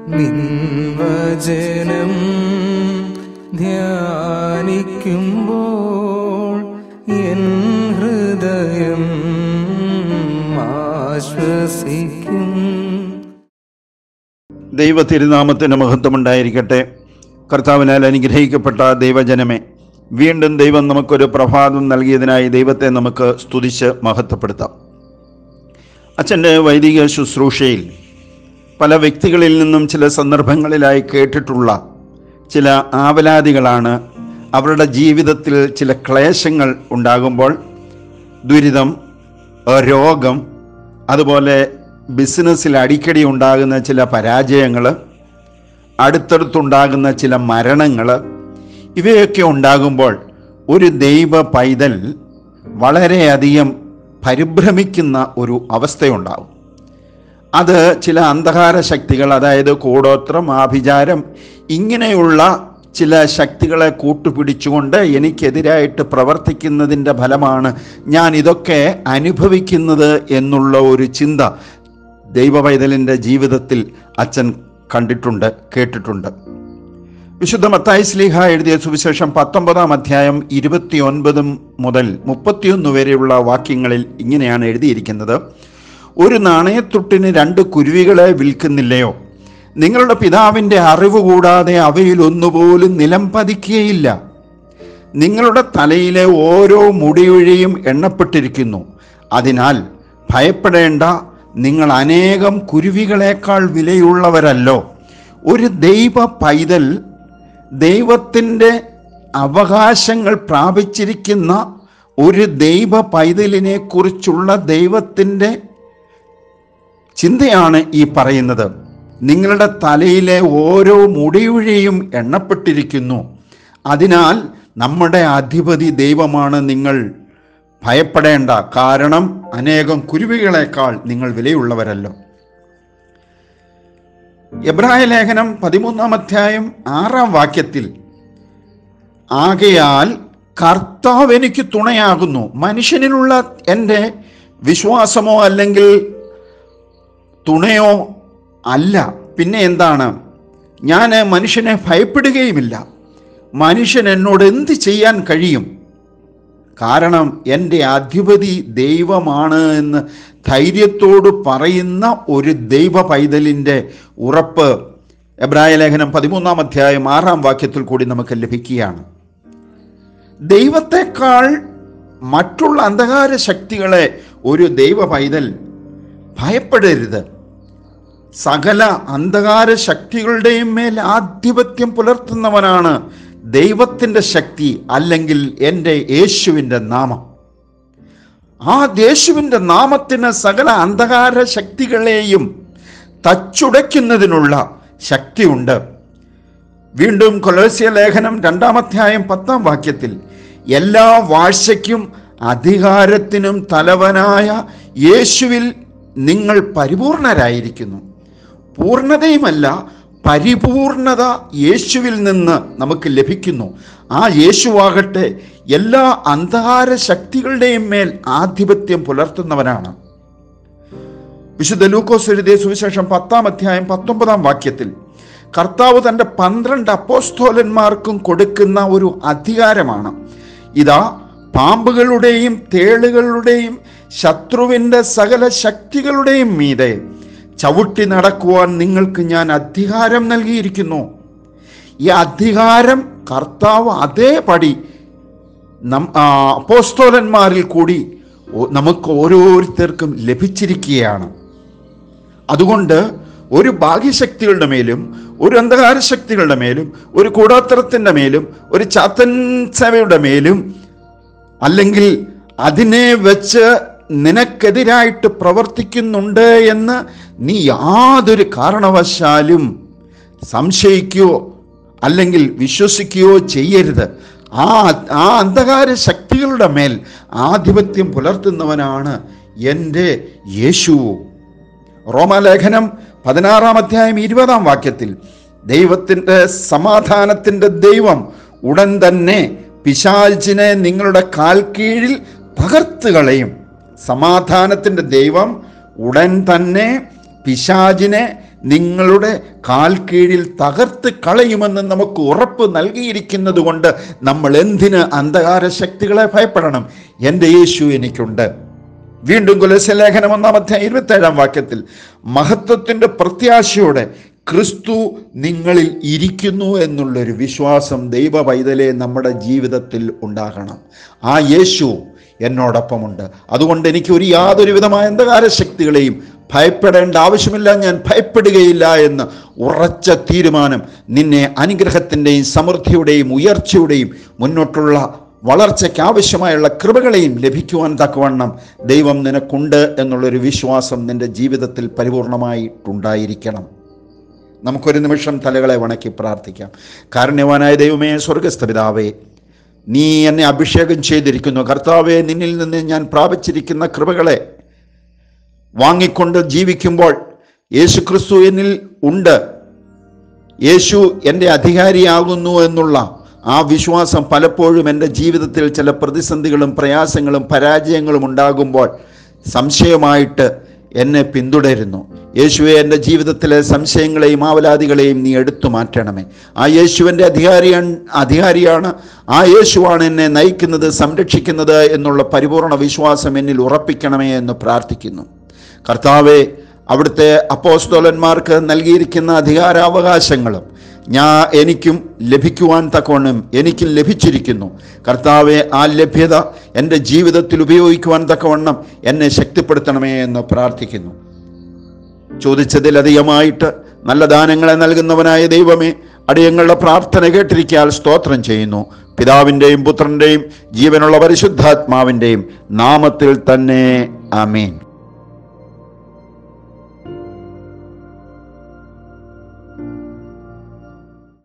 നിൻവചനം ധ്യാനിക്കുമ്പോൾ എൻ ഹൃദയം ആശ്വസിക്കും ദൈവ തിരുനാമത്തിന് മഹത്വമുണ്ടായിരിക്കട്ടെ കർത്താവിനാൽ അനുഗ്രഹിക്കപ്പെട്ട ദൈവജനമേ വീണ്ടും ദൈവം നമുക്കൊരു പ്രഭാതം നൽകിയതിനായി ദൈവത്തെ നമുക്ക് സ്തുതിച്ച് മഹത്വപ്പെടുത്താം അച്ഛൻ്റെ വൈദിക ശുശ്രൂഷയിൽ പല വ്യക്തികളിൽ നിന്നും ചില സന്ദർഭങ്ങളിലായി കേട്ടിട്ടുള്ള ചില ആവലാതികളാണ് അവരുടെ ജീവിതത്തിൽ ചില ക്ലേശങ്ങൾ ഉണ്ടാകുമ്പോൾ ദുരിതം രോഗം അതുപോലെ ബിസിനസ്സിൽ അടിക്കടി ഉണ്ടാകുന്ന ചില പരാജയങ്ങൾ അടുത്തടുത്തുണ്ടാകുന്ന ചില മരണങ്ങൾ ഇവയൊക്കെ ഉണ്ടാകുമ്പോൾ ഒരു ദൈവ പൈതൽ വളരെയധികം പരിഭ്രമിക്കുന്ന ഒരു അവസ്ഥയുണ്ടാവും അത് ചില അന്ധകാര ശക്തികൾ അതായത് കൂടോത്രം ആഭിചാരം ഇങ്ങനെയുള്ള ചില ശക്തികളെ കൂട്ടുപിടിച്ചുകൊണ്ട് എനിക്കെതിരായിട്ട് പ്രവർത്തിക്കുന്നതിൻ്റെ ഫലമാണ് ഞാൻ ഇതൊക്കെ അനുഭവിക്കുന്നത് എന്നുള്ള ഒരു ചിന്ത ദൈവവൈതലിൻ്റെ ജീവിതത്തിൽ അച്ഛൻ കണ്ടിട്ടുണ്ട് കേട്ടിട്ടുണ്ട് വിശുദ്ധ മത്തായി സ്ലീഹ എഴുതിയ സുവിശേഷം പത്തൊമ്പതാം അധ്യായം ഇരുപത്തിയൊൻപതും മുതൽ മുപ്പത്തിയൊന്ന് വരെയുള്ള വാക്യങ്ങളിൽ ഇങ്ങനെയാണ് എഴുതിയിരിക്കുന്നത് ഒരു നാണയത്തുട്ടിന് രണ്ട് കുരുവികളെ വിൽക്കുന്നില്ലയോ നിങ്ങളുടെ പിതാവിൻ്റെ അറിവ് കൂടാതെ അവയിൽ ഒന്നുപോലും നിലം പതിക്കുകയില്ല നിങ്ങളുടെ തലയിലെ ഓരോ മുടിയുഴയും എണ്ണപ്പെട്ടിരിക്കുന്നു അതിനാൽ ഭയപ്പെടേണ്ട നിങ്ങൾ അനേകം കുരുവികളേക്കാൾ വിലയുള്ളവരല്ലോ ഒരു ദൈവ പൈതൽ ദൈവത്തിൻ്റെ അവകാശങ്ങൾ പ്രാപിച്ചിരിക്കുന്ന ഒരു ദൈവ പൈതലിനെ കുറിച്ചുള്ള ദൈവത്തിൻ്റെ ചിന്തയാണ് ഈ പറയുന്നത് നിങ്ങളുടെ തലയിലെ ഓരോ മുടിയുഴയും എണ്ണപ്പെട്ടിരിക്കുന്നു അതിനാൽ നമ്മുടെ അധിപതി ദൈവമാണ് നിങ്ങൾ ഭയപ്പെടേണ്ട കാരണം അനേകം കുരുവികളെക്കാൾ നിങ്ങൾ വിലയുള്ളവരല്ലോ എബ്രായ ലേഖനം പതിമൂന്നാം അധ്യായം ആറാം വാക്യത്തിൽ ആകയാൽ കർത്താവ് എനിക്ക് തുണയാകുന്നു മനുഷ്യനിലുള്ള എൻ്റെ വിശ്വാസമോ അല്ലെങ്കിൽ തുണയോ അല്ല പിന്നെ എന്താണ് ഞാൻ മനുഷ്യനെ ഭയപ്പെടുകയുമില്ല മനുഷ്യൻ എന്നോട് എന്ത് ചെയ്യാൻ കഴിയും കാരണം എൻ്റെ അധിപതി ദൈവമാണ് എന്ന് ധൈര്യത്തോട് പറയുന്ന ഒരു ദൈവ പൈതലിൻ്റെ ഉറപ്പ് എബ്രായ ലേഖനം പതിമൂന്നാം അധ്യായം ആറാം വാക്യത്തിൽ കൂടി നമുക്ക് ലഭിക്കുകയാണ് ദൈവത്തെക്കാൾ മറ്റുള്ള അന്ധകാര ശക്തികളെ ഒരു ദൈവ പൈതൽ ഭയപ്പെടരുത് സകല അന്ധകാര ശക്തികളുടെയും മേൽ ആധിപത്യം പുലർത്തുന്നവനാണ് ദൈവത്തിൻ്റെ ശക്തി അല്ലെങ്കിൽ എൻ്റെ യേശുവിൻ്റെ നാമം ആ യേശുവിൻ്റെ നാമത്തിന് സകല അന്ധകാര ശക്തികളെയും തച്ചുടയ്ക്കുന്നതിനുള്ള ശക്തിയുണ്ട് വീണ്ടും കൊലോസ്യ ലേഖനം രണ്ടാമധ്യായം പത്താം വാക്യത്തിൽ എല്ലാ വാഴ്ചയ്ക്കും അധികാരത്തിനും തലവനായ യേശുവിൽ നിങ്ങൾ പരിപൂർണരായിരിക്കുന്നു പൂർണ്ണതയുമല്ല പരിപൂർണത യേശുവിൽ നിന്ന് നമുക്ക് ലഭിക്കുന്നു ആ യേശുവാകട്ടെ എല്ലാ അന്ധകാര ശക്തികളുടെയും മേൽ ആധിപത്യം പുലർത്തുന്നവനാണ് വിശുദ്ധ ലൂക്കോസ് എഴുതിയ സുവിശേഷം പത്താം അധ്യായം പത്തൊമ്പതാം വാക്യത്തിൽ കർത്താവ് തൻ്റെ പന്ത്രണ്ട് അപ്പോസ്തോലന്മാർക്കും കൊടുക്കുന്ന ഒരു അധികാരമാണ് ഇതാ പാമ്പുകളുടെയും തേളുകളുടെയും ശത്രുവിൻ്റെ സകല ശക്തികളുടെയും മീതെ ചവിട്ടി നടക്കുവാൻ നിങ്ങൾക്ക് ഞാൻ അധികാരം നൽകിയിരിക്കുന്നു ഈ അധികാരം കർത്താവ് അതേപടി നം ആ, അപ്പോസ്തോലന്മാരിൽ കൂടി ഓ- നമുക്ക് ഓരോരുത്തർക്കും ലഭിച്ചിരിക്കുകയാണ് അതുകൊണ്ട് ഒരു ഭാഗ്യശക്തികളുടെ മേലും ഒരു അന്ധകാര ശക്തികളുടെ മേലും ഒരു കൂടാത്തരത്തിൻ്റെ മേലും ഒരു ചാത്തൻ സേവയുടെ മേലും അല്ലെങ്കിൽ അതിനെ വെച്ച് നിനക്കെതിരായിട്ട് പ്രവർത്തിക്കുന്നുണ്ട് എന്ന് നീ യാതൊരു കാരണവശാലും സംശയിക്കുകയോ അല്ലെങ്കിൽ വിശ്വസിക്കുകയോ ചെയ്യരുത് ആ ആ അന്ധകാര ശക്തികളുടെ മേൽ ആധിപത്യം പുലർത്തുന്നവനാണ് എൻ്റെ യേശു റോമാലേഖനം പതിനാറാം അധ്യായം ഇരുപതാം വാക്യത്തിൽ ദൈവത്തിൻ്റെ സമാധാനത്തിൻ്റെ ദൈവം ഉടൻ തന്നെ പിശാചിനെ നിങ്ങളുടെ കാൽ കീഴിൽ തകർത്ത് കളയും സമാധാനത്തിൻ്റെ ദൈവം ഉടൻ തന്നെ പിശാചിനെ നിങ്ങളുടെ കാൽ കീഴിൽ തകർത്ത് കളയുമെന്ന് നമുക്ക് ഉറപ്പ് നൽകിയിരിക്കുന്നത് കൊണ്ട് നമ്മൾ എന്തിന് അന്ധകാര ശക്തികളെ ഭയപ്പെടണം എൻ്റെ യേശു എനിക്കുണ്ട് വീണ്ടും കുലസ്യ ലേഖനം ഒന്നാമത്തെ ഇരുപത്തേഴാം വാക്യത്തിൽ മഹത്വത്തിൻ്റെ പ്രത്യാശയോടെ ക്രിസ്തു നിങ്ങളിൽ ഇരിക്കുന്നു എന്നുള്ളൊരു വിശ്വാസം ദൈവ പൈതലെ നമ്മുടെ ജീവിതത്തിൽ ഉണ്ടാകണം ആ യേശു എന്നോടൊപ്പമുണ്ട് അതുകൊണ്ട് എനിക്ക് ഒരു യാതൊരു വിധമായ അന്ധകാര ശക്തികളെയും ഭയപ്പെടേണ്ട ആവശ്യമില്ല ഞാൻ ഭയപ്പെടുകയില്ല എന്ന് ഉറച്ച തീരുമാനം നിന്നെ അനുഗ്രഹത്തിൻ്റെയും സമൃദ്ധിയുടെയും ഉയർച്ചയുടെയും മുന്നോട്ടുള്ള വളർച്ചയ്ക്ക് ആവശ്യമായുള്ള കൃപകളെയും ലഭിക്കുവാൻ തക്കവണ്ണം ദൈവം നിനക്കുണ്ട് എന്നുള്ളൊരു വിശ്വാസം നിന്റെ ജീവിതത്തിൽ പരിപൂർണമായിട്ടുണ്ടായിരിക്കണം നമുക്കൊരു നിമിഷം തലകളെ വണക്കി പ്രാർത്ഥിക്കാം കാരുണ്യവാനായ ദൈവമേ സ്വർഗസ്ഥ പിതാവേ നീ എന്നെ അഭിഷേകം ചെയ്തിരിക്കുന്നു കർത്താവെ നിന്നിൽ നിന്ന് ഞാൻ പ്രാപിച്ചിരിക്കുന്ന കൃപകളെ വാങ്ങിക്കൊണ്ട് ജീവിക്കുമ്പോൾ യേശു ക്രിസ്തു എന്നിൽ ഉണ്ട് യേശു എൻ്റെ അധികാരിയാകുന്നു എന്നുള്ള ആ വിശ്വാസം പലപ്പോഴും എൻ്റെ ജീവിതത്തിൽ ചില പ്രതിസന്ധികളും പ്രയാസങ്ങളും പരാജയങ്ങളും ഉണ്ടാകുമ്പോൾ സംശയമായിട്ട് എന്നെ പിന്തുടരുന്നു യേശുവെ എൻ്റെ ജീവിതത്തിലെ സംശയങ്ങളെയും ആവലാദികളെയും നീ എടുത്തു മാറ്റണമേ ആ യേശുവിൻ്റെ അധികാരിയാണ് അധികാരിയാണ് ആ യേശുവാണ് എന്നെ നയിക്കുന്നത് സംരക്ഷിക്കുന്നത് എന്നുള്ള പരിപൂർണ വിശ്വാസം എന്നിൽ ഉറപ്പിക്കണമേ എന്ന് പ്രാർത്ഥിക്കുന്നു കർത്താവെ അവിടുത്തെ അപ്പോസ്തോലന്മാർക്ക് നൽകിയിരിക്കുന്ന അധികാരാവകാശങ്ങളും ഞാൻ എനിക്കും ലഭിക്കുവാൻ തക്കവണ്ണം എനിക്കും ലഭിച്ചിരിക്കുന്നു കർത്താവെ ആ ലഭ്യത എൻ്റെ ജീവിതത്തിൽ ഉപയോഗിക്കുവാൻ തക്കവണ്ണം എന്നെ ശക്തിപ്പെടുത്തണമേ എന്ന് പ്രാർത്ഥിക്കുന്നു ചോദിച്ചതിലധികമായിട്ട് നല്ല ദാനങ്ങളെ നൽകുന്നവനായ ദൈവമേ അടിയങ്ങളുടെ പ്രാർത്ഥന കേട്ടിരിക്കാൽ സ്തോത്രം ചെയ്യുന്നു പിതാവിൻ്റെയും പുത്രൻ്റെയും ജീവനുള്ള പരിശുദ്ധാത്മാവിൻ്റെയും നാമത്തിൽ തന്നെ ആമേൻ